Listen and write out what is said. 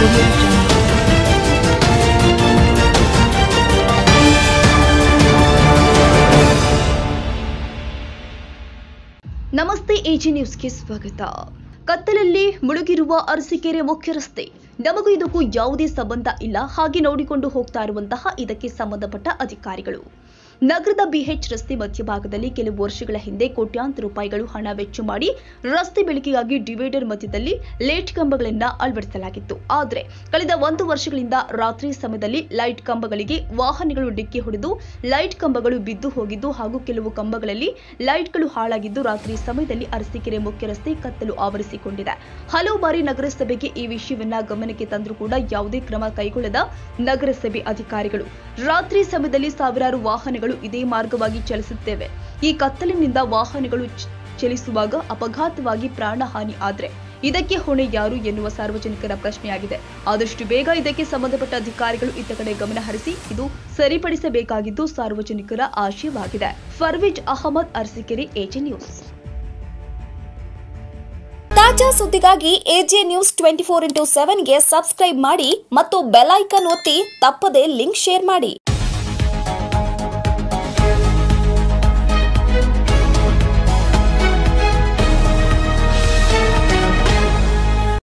audio jungle. ನಮಸ್ತೆ AG ನ್ಯೂಸ್ಗೆ ಸ್ವಾಗತ ಕತ್ತಲಲ್ಲಿ ಮುಳುಗಿರುವ ಅರಸೀಕೆರೆ ಮುಖ್ಯ ರಸ್ತೆ ನಮಗೂ ಇದಕ್ಕೂ ಯಾವುದೇ ಸಂಬಂಧ ಇಲ್ಲ ಹಾಗೆ ನೋಡಿಕೊಂಡು ಹೋಗ್ತಾ ಇರುವಂತಹ ಇದಕ್ಕೆ ಸಂಬಂಧಪಟ್ಟ ಅಧಿಕಾರಿಗಳು ನಗರದ ಬಿಎಚ್ ರಸ್ತೆ ಮಧ್ಯಭಾಗದಲ್ಲಿ ಕೆಲವು ವರ್ಷಗಳ ಹಿಂದೆ ಕೋಟ್ಯಾಂತರ ರೂಪಾಯಿಗಳು ಹಣ ವೆಚ್ಚ ಮಾಡಿ ರಸ್ತೆ ಬೆಳಕಿಗಾಗಿ ಡಿವೈಡರ್ ಮಧ್ಯದಲ್ಲಿ ಲೇಟ್ ಕಂಬಗಳನ್ನ ಅಳವಡಿಸಲಾಗಿತ್ತು ಆದರೆ ಕಳೆದ ಒಂದು ವರ್ಷಗಳಿಂದ ರಾತ್ರಿ ಸಮಯದಲ್ಲಿ ಲೈಟ್ ಕಂಬಗಳಿಗೆ ವಾಹನಗಳು ಡಿಕ್ಕಿ ಹೊಡೆದು ಲೈಟ್ ಕಂಬಗಳು ಬಿದ್ದು ಹೋಗಿದ್ದು ಹಾಗೂ ಕೆಲವು ಕಂಬಗಳಲ್ಲಿ ಲೈಟ್ಗಳು ಹಾಳಾಗಿದ್ದು ರಾತ್ರಿ ಸಮಯದಲ್ಲಿ ಅರಸೀಕೆರೆ ಮುಖ್ಯ ರಸ್ತೆ ಕತ್ತಲು ಆವರಿಸಿಕೊಂಡಿದೆ ಹಲವು ಬಾರಿ ನಗರಸಭೆಗೆ ಈ ವಿಷಯವನ್ನ ಗಮನಕ್ಕೆ ತಂದರೂ ಕೂಡ ಯಾವುದೇ ಕ್ರಮ ಕೈಗೊಳ್ಳದ ನಗರಸಭೆ ಅಧಿಕಾರಿಗಳು ರಾತ್ರಿ ಸಮಯದಲ್ಲಿ ಸಾವಿರಾರು ವಾಹನಗಳು ಇದೇ ಮಾರ್ಗವಾಗಿ ಚಲಿಸುತ್ತೇವೆ ಈ ಕತ್ತಲಿನಿಂದ ವಾಹನಗಳು ಚ- ಚಲಿಸುವಾಗ ಅಪಘಾತವಾಗಿ ಪ್ರಾಣಹಾನಿ ಆದ್ರೆ ಇದಕ್ಕೆ ಹೊಣೆ ಯಾರು ಎನ್ನುವ ಸಾರ್ವಜನಿಕರ ಪ್ರಶ್ನೆಯಾಗಿದೆ ಆದಷ್ಟು ಬೇಗ ಇದಕ್ಕೆ ಸಂಬಂಧಪಟ್ಟ ಅಧಿಕಾರಿಗಳು ಇತ್ತ ಕಡೆ ಗಮನ ಹರಿಸಿ ಇದು ಸರಿಪಡಿಸಬೇಕಾಗಿದ್ದು ಸಾರ್ವಜನಿಕರ ಆಶಯವಾಗಿದೆ ಫರ್ವೇಜ್ ಅಹಮದ್ ಅರಸೀಕೆರೆ ಎಜೆ ನ್ಯೂಸ್ ತಾಜಾ ಸುದ್ದಿಗಾಗಿ AJ news twenty four into ಸೆವೆನ್ಗೆ ಸಬ್ಸ್ಕ್ರೈಬ್ ಮಾಡಿ ಮತ್ತು ಬೆಲ್ ಐಕಾನ್ ಒತ್ತಿ ತಪ್ಪದೇ ಲಿಂಕ್ ಶೇರ್ ಮಾಡಿ